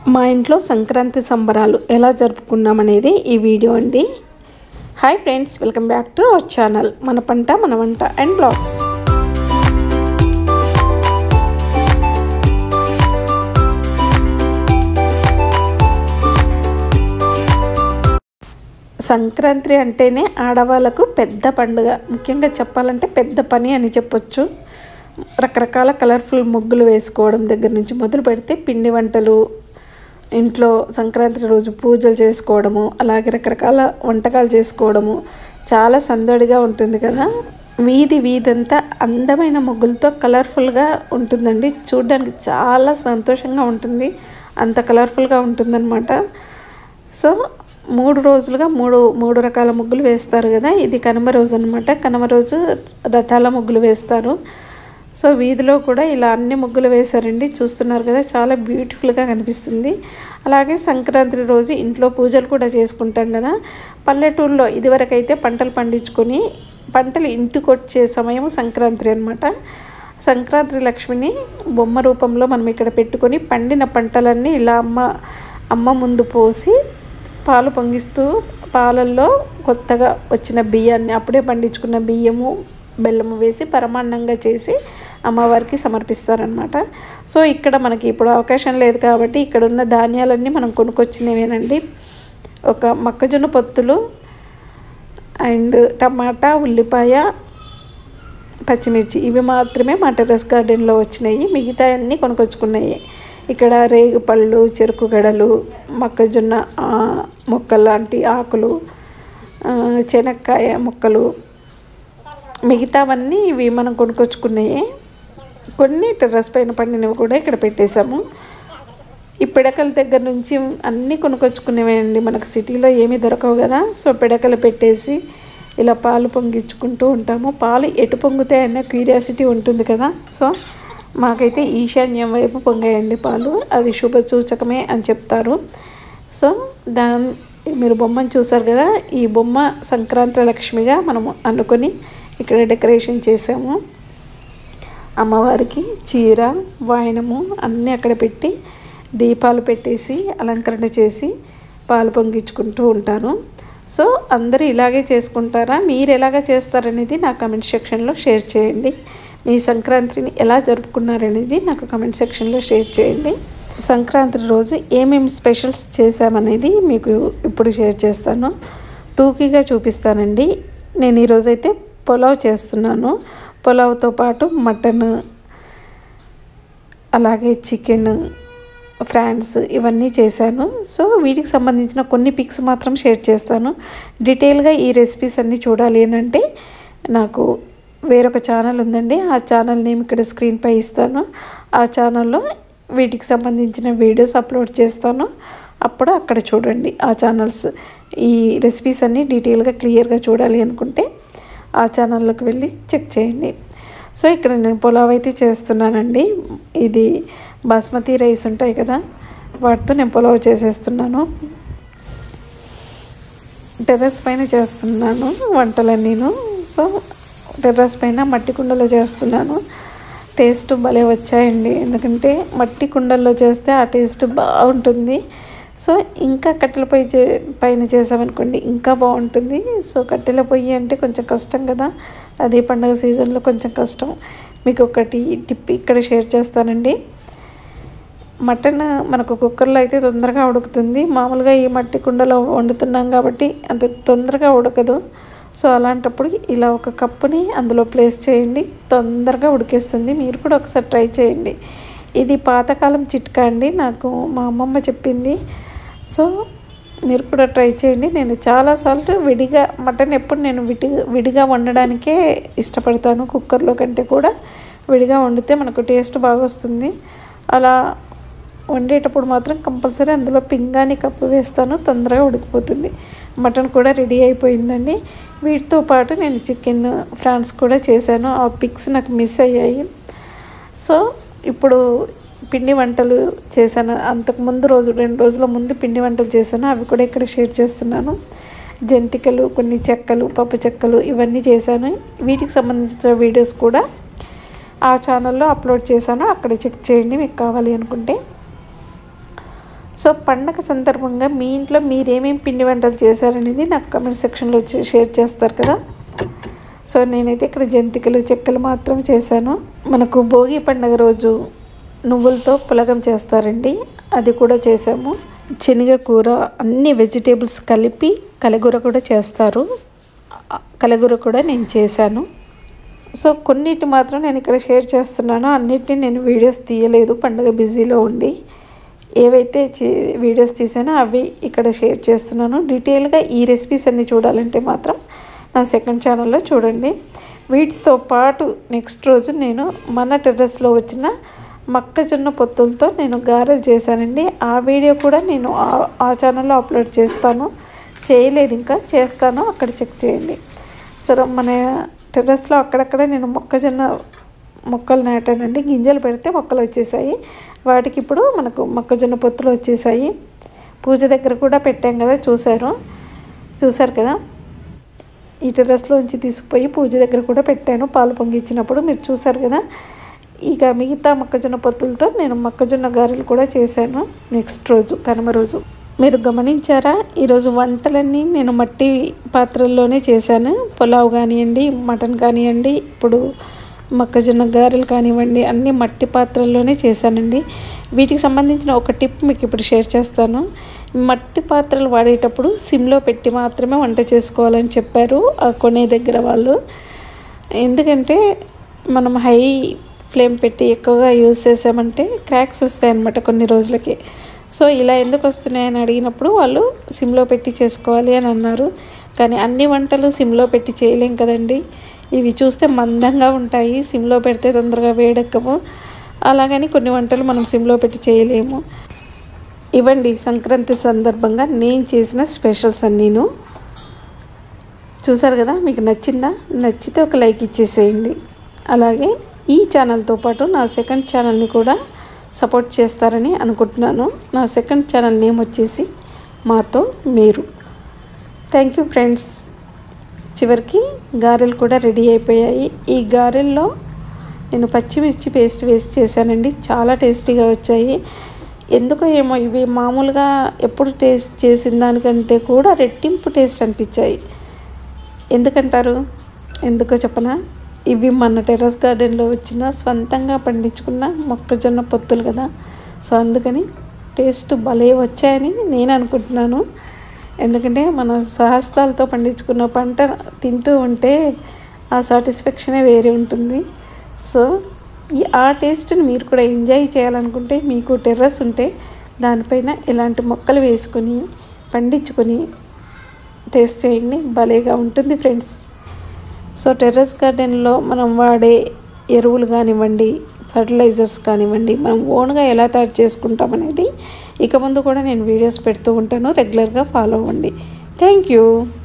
మా ఇంట్లో సంక్రాంతి సంబరాలు ఎలా జరుపుకున్నామనేది ఈ వీడియో అండి hi friends welcome back to our channel మన పంట మన వంట అండ్ బ్లాగ్స్ సంక్రాంతి అంటేనే ఆడవాళ్ళకు పెద్ద పండుగ ముఖ్యంగా చెప్పాలంటే పెద్ద పని అని చెప్పొచ్చు రకరకాల కలర్ఫుల్ ముగ్గులు వేసుకోవడం దగ్గర నుంచి మొదలు పెడితే పిండి వంటలు ఇంట్లో సంక్రాంతి రోజు పూజలు చేసుకోవడము అలాగే రకరకాల వంటకాలు చేసుకోవడము చాలా సందడిగా ఉంటుంది కదా వీధి వీధంతా అందమైన ముగ్గులతో కలర్ఫుల్గా ఉంటుందండి చూడడానికి చాలా సంతోషంగా ఉంటుంది అంత కలర్ఫుల్గా ఉంటుందన్నమాట సో మూడు రోజులుగా మూడు మూడు రకాల ముగ్గులు వేస్తారు కదా ఇది కనుమ రోజు అనమాట కనుమ రోజు రథాల ముగ్గులు వేస్తారు సో వీధిలో కూడా ఇలా అన్ని ముగ్గులు వేశారండి చూస్తున్నారు కదా చాలా బ్యూటిఫుల్గా కనిపిస్తుంది అలాగే సంక్రాంతి రోజు ఇంట్లో పూజలు కూడా చేసుకుంటాం కదా పల్లెటూరులో ఇదివరకైతే పంటలు పండించుకొని పంటలు ఇంటికి వచ్చే సమయం సంక్రాంతి అనమాట సంక్రాంతి లక్ష్మిని బొమ్మ రూపంలో మనం ఇక్కడ పెట్టుకొని పండిన పంటలన్నీ ఇలా అమ్మ అమ్మ ముందు పోసి పాలు పొంగిస్తూ పాలల్లో కొత్తగా వచ్చిన బియ్యాన్ని అప్పుడే పండించుకున్న బియ్యము బెల్లము వేసి పరమాన్నంగా చేసి అమ్మవారికి సమర్పిస్తారనమాట సో ఇక్కడ మనకి ఇప్పుడు అవకాశం లేదు కాబట్టి ఇక్కడ ఉన్న ధాన్యాలన్నీ మనం కొనుక్కొచ్చినవేనండి ఒక మొక్కజొన్న పొత్తులు అండ్ టమాటా ఉల్లిపాయ పచ్చిమిర్చి ఇవి మాత్రమే మా టెర్రస్ గార్డెన్లో వచ్చినాయి మిగతా అన్నీ కొనుక్కొచ్చుకున్నాయి ఇక్కడ రేగుపళ్ళు చెరుకు గడలు మొక్కజొన్న మొక్కలు లాంటి ఆకులు శనక్కాయ మొక్కలు మిగతావన్నీ ఇవి మనం కొనుక్కొచ్చుకున్నాయి కొన్ని టెర్రస్ పైన పండినవి కూడా ఇక్కడ పెట్టేశాము ఈ పిడకల దగ్గర నుంచి అన్నీ కొనుక్కొచ్చుకునేవేనండి మనకు సిటీలో ఏమీ దొరకవు కదా సో పిడకలు పెట్టేసి ఇలా పాలు పొంగించుకుంటూ ఉంటాము పాలు ఎటు పొంగుతాయన్న క్యూరియాసిటీ ఉంటుంది కదా సో మాకైతే ఈశాన్యం వైపు పొంగాయండి పాలు అది శుభ సూచకమే అని చెప్తారు సో దాని మీరు బొమ్మను చూసారు కదా ఈ బొమ్మ సంక్రాంతి లక్ష్మిగా మనము అనుకొని ఇక్కడ డెకరేషన్ చేసాము అమ్మవారికి చీర వాయనము అన్నీ అక్కడ పెట్టి దీపాలు పెట్టేసి అలంకరణ చేసి పాలు పొంగించుకుంటూ ఉంటాను సో అందరూ ఇలాగే చేసుకుంటారా మీరు ఎలాగ చేస్తారనేది నా కమెంట్ సెక్షన్లో షేర్ చేయండి మీ సంక్రాంతిని ఎలా జరుపుకున్నారనేది నాకు కమెంట్ సెక్షన్లో షేర్ చేయండి సంక్రాంతి రోజు ఏమేమి స్పెషల్స్ చేశామనేది మీకు ఇప్పుడు షేర్ చేస్తాను టూకీగా చూపిస్తానండి నేను ఈరోజైతే పులావ్ చేస్తున్నాను పులావ్తో పాటు మటన్ అలాగే చికెన్ ఫ్రాన్స్ ఇవన్నీ చేశాను సో వీటికి సంబంధించిన కొన్ని పిక్స్ మాత్రం షేర్ చేస్తాను డీటెయిల్గా ఈ రెసిపీస్ అన్నీ చూడాలి అని అంటే నాకు వేరొక ఛానల్ ఉందండి ఆ ఛానల్ నేమ్ ఇక్కడ స్క్రీన్పై ఇస్తాను ఆ ఛానల్లో వీటికి సంబంధించిన వీడియోస్ అప్లోడ్ చేస్తాను అప్పుడు అక్కడ చూడండి ఆ ఛానల్స్ ఈ రెసిపీస్ అన్నీ డీటెయిల్గా క్లియర్గా చూడాలి అనుకుంటే ఆ ఛానల్లోకి వెళ్ళి చెక్ చేయండి సో ఇక్కడ నేను పులావ్ అయితే చేస్తున్నానండి ఇది బాస్మతి రైస్ ఉంటాయి కదా వాటితో నేను పులావ్ చేసేస్తున్నాను టెర్రస్ పైన చేస్తున్నాను వంటలన్నీను సో టెర్రస్ పైన మట్టి కుండలో చేస్తున్నాను టేస్ట్ భలే వచ్చాయండి ఎందుకంటే మట్టి కుండల్లో చేస్తే ఆ టేస్ట్ బాగుంటుంది సో ఇంకా కట్టెల పొయ్యి చే పైన చేసామనుకోండి ఇంకా బాగుంటుంది సో కట్టెల పొయ్యి అంటే కొంచెం కష్టం కదా అదే పండగ సీజన్లో కొంచెం కష్టం మీకు ఒకటి టిప్ ఇక్కడ షేర్ చేస్తానండి మటన్ మనకు కుక్కర్లో అయితే తొందరగా ఉడుకుతుంది మామూలుగా ఈ మట్టి కుండలో వండుతున్నాం కాబట్టి అంత తొందరగా ఉడకదు సో అలాంటప్పుడు ఇలా ఒక కప్పుని అందులో ప్లేస్ చేయండి తొందరగా ఉడికేస్తుంది మీరు కూడా ఒకసారి ట్రై చేయండి ఇది పాతకాలం చిట్కా అండి నాకు మా అమ్మమ్మ చెప్పింది సో మీరు కూడా ట్రై చేయండి నేను చాలాసార్లు విడిగా మటన్ ఎప్పుడు నేను విడిగా విడిగా వండడానికే ఇష్టపడతాను కుక్కర్లో కంటే కూడా విడిగా వండితే మనకు టేస్ట్ బాగా వస్తుంది అలా వండేటప్పుడు మాత్రం కంపల్సరీ అందులో పింగాని కప్పు వేస్తాను తొందరగా ఉడికిపోతుంది మటన్ కూడా రెడీ అయిపోయిందండి వీటితో పాటు నేను చికెన్ ఫ్రాన్స్ కూడా చేశాను ఆ పిక్స్ నాకు మిస్ అయ్యాయి సో ఇప్పుడు పిండి వంటలు చేశాను అంతకు ముందు రోజు రెండు రోజుల ముందు పిండి వంటలు చేశాను అవి కూడా ఇక్కడ షేర్ చేస్తున్నాను జంతికలు కొన్ని చెక్కలు పప్పు చెక్కలు ఇవన్నీ చేశాను వీటికి సంబంధించిన వీడియోస్ కూడా ఆ ఛానల్లో అప్లోడ్ చేశాను అక్కడ చెక్ చేయండి మీకు కావాలి అనుకుంటే సో పండగ సందర్భంగా మీ ఇంట్లో మీరేమేమి పిండి వంటలు చేశారనేది నాకు కమెంట్ సెక్షన్లో చే- షేర్ చేస్తారు కదా సో నేనైతే ఇక్కడ జంతికలు చెక్కలు మాత్రం చేశాను మనకు భోగి పండగ రోజు నువ్వులతో పులగం చేస్తారండి అది కూడా చేసాము శనగ కూర అన్ని వెజిటేబుల్స్ కలిపి కలగూర కూడా చేస్తారు ఆ కలగూర కూడా నేను చేశాను సో కొన్నిటి మాత్రం నేను ఇక్కడ షేర్ చేస్తున్నాను అన్నిటిని నేను వీడియోస్ తీయలేదు పండుగ బిజీలో ఉండి ఏవైతే చే- వీడియోస్ తీసానో అవి ఇక్కడ షేర్ చేస్తున్నాను డీటెయిల్గా ఈ రెసిపీస్ అన్ని చూడాలంటే మాత్రం నా సెకండ్ ఛానల్లో చూడండి వీటితో పాటు నెక్స్ట్ రోజు నేను మన టెర్రస్లో వచ్చిన మొక్కజొన్న పొత్తులతో నేను గారెలు చేశానండి ఆ వీడియో కూడా నేను ఆ- ఆ ఛానల్లో అప్లోడ్ చేస్తాను చేయలేదు ఇంకా చేస్తాను అక్కడ చెక్ చేయండి సో మన టెర్రస్లో అక్కడక్కడ నేను మొక్కజొన్న మొక్కలు నాటానండి గింజలు పెడితే మొక్కలు వచ్చేసాయి వాటికి ఇప్పుడు మనకు మొక్కజొన్న పొత్తులు వచ్చేసాయి పూజ దగ్గర కూడా పెట్టాం కదా చూసారు చూసారు కదా ఈ టెర్రస్లోంచి తీసుకుపోయి పూజ దగ్గర కూడా పెట్టాను పాలు పొంగిచ్చినప్పుడు మీరు చూసారు కదా ఇక మిగతా మొక్కజొన్న పొత్తులతో నేను మొక్కజొన్న గారెలు కూడా చేశాను నెక్స్ట్ రోజు కనుమ రోజు మీరు గమనించారా ఈరోజు వంటలన్నీ నేను మట్టి పాత్రల్లోనే చేశాను పులావ్ కానివ్వండి మటన్ కానివ్వండి ఇప్పుడు మొక్కజొన్న గారెలు కానివ్వండి అన్నీ మట్టి పాత్రల్లోనే చేశానండి వీటికి సంబంధించిన ఒక టిప్ మీకు ఇప్పుడు షేర్ చేస్తాను మట్టి పాత్రలు వాడేటప్పుడు సిమ్లో పెట్టి మాత్రమే వంట చేసుకోవాలని చెప్పారు ఆ కొనే దగ్గర వాళ్ళు ఎందుకంటే మనం హై ఫ్లేమ్ పెట్టి ఎక్కువగా యూజ్ చేసామంటే క్రాక్స్ వస్తాయి అన్నమాట కొన్ని రోజులకి సో ఇలా ఎందుకు వస్తున్నాయని అడిగినప్పుడు వాళ్ళు సిమ్లో పెట్టి చేసుకోవాలి అని అన్నారు కానీ అన్ని వంటలు సిమ్లో పెట్టి చేయలేం కదండి ఇవి చూస్తే మందంగా ఉంటాయి సిమ్లో పెడితే తొందరగా వేడెక్కము అలాగని కొన్ని వంటలు మనం సిమ్లో పెట్టి చేయలేము ఇవ్వండి సంక్రాంతి సందర్భంగా నేను చేసిన స్పెషల్స్ అన్నీను చూసారు కదా మీకు నచ్చిందా నచ్చితే ఒక లైక్ ఇచ్చేసేయండి అలాగే ఈ ఛానల్తో పాటు నా సెకండ్ ఛానల్ని కూడా సపోర్ట్ చేస్తారని అనుకుంటున్నాను నా సెకండ్ ఛానల్ నేమ్ వచ్చేసి మాతో మీరు థ్యాంక్ యూ ఫ్రెండ్స్ చివరికి గారెలు కూడా రెడీ అయిపోయాయి ఈ గారెల్లో నేను పచ్చిమిర్చి పేస్ట్ వేసి చేశానండి చాలా టేస్టీగా వచ్చాయి ఎందుకో ఏమో ఇవి మామూలుగా ఎప్పుడు టేస్ట్ చేసిన దానికంటే కూడా రెట్టింపు టేస్ట్ అనిపించాయి ఎందుకంటారు ఎందుకో చెప్పనా ఇవి మన టెర్రస్ గార్డెన్లో వచ్చిన స్వంతంగా పండించుకున్న మొక్కజొన్న పొత్తులు కదా సో అందుకని టేస్ట్ భలే వచ్చాయని నేను అనుకుంటున్నాను ఎందుకంటే మన సహస్తాలతో పండించుకున్న పంట తింటూ ఉంటే ఆ సాటిస్ఫాక్షనే వేరే ఉంటుంది సో ఈ ఆ టేస్ట్ని మీరు కూడా ఎంజాయ్ చేయాలనుకుంటే మీకు టెర్రస్ ఉంటే దానిపైన ఇలాంటి మొక్కలు వేసుకొని పండించుకొని టేస్ట్ చేయండి భలేగా ఉంటుంది ఫ్రెండ్స్ సో టెర్రస్ గార్డెన్లో మనం వాడే ఎరువులు కానివ్వండి ఫర్టిలైజర్స్ కానివ్వండి మనం ఓన్గా ఎలా తయారు చేసుకుంటాం అనేది ఇక ముందు కూడా నేను వీడియోస్ పెడుతూ ఉంటాను రెగ్యులర్గా ఫాలో అవ్వండి థ్యాంక్ యూ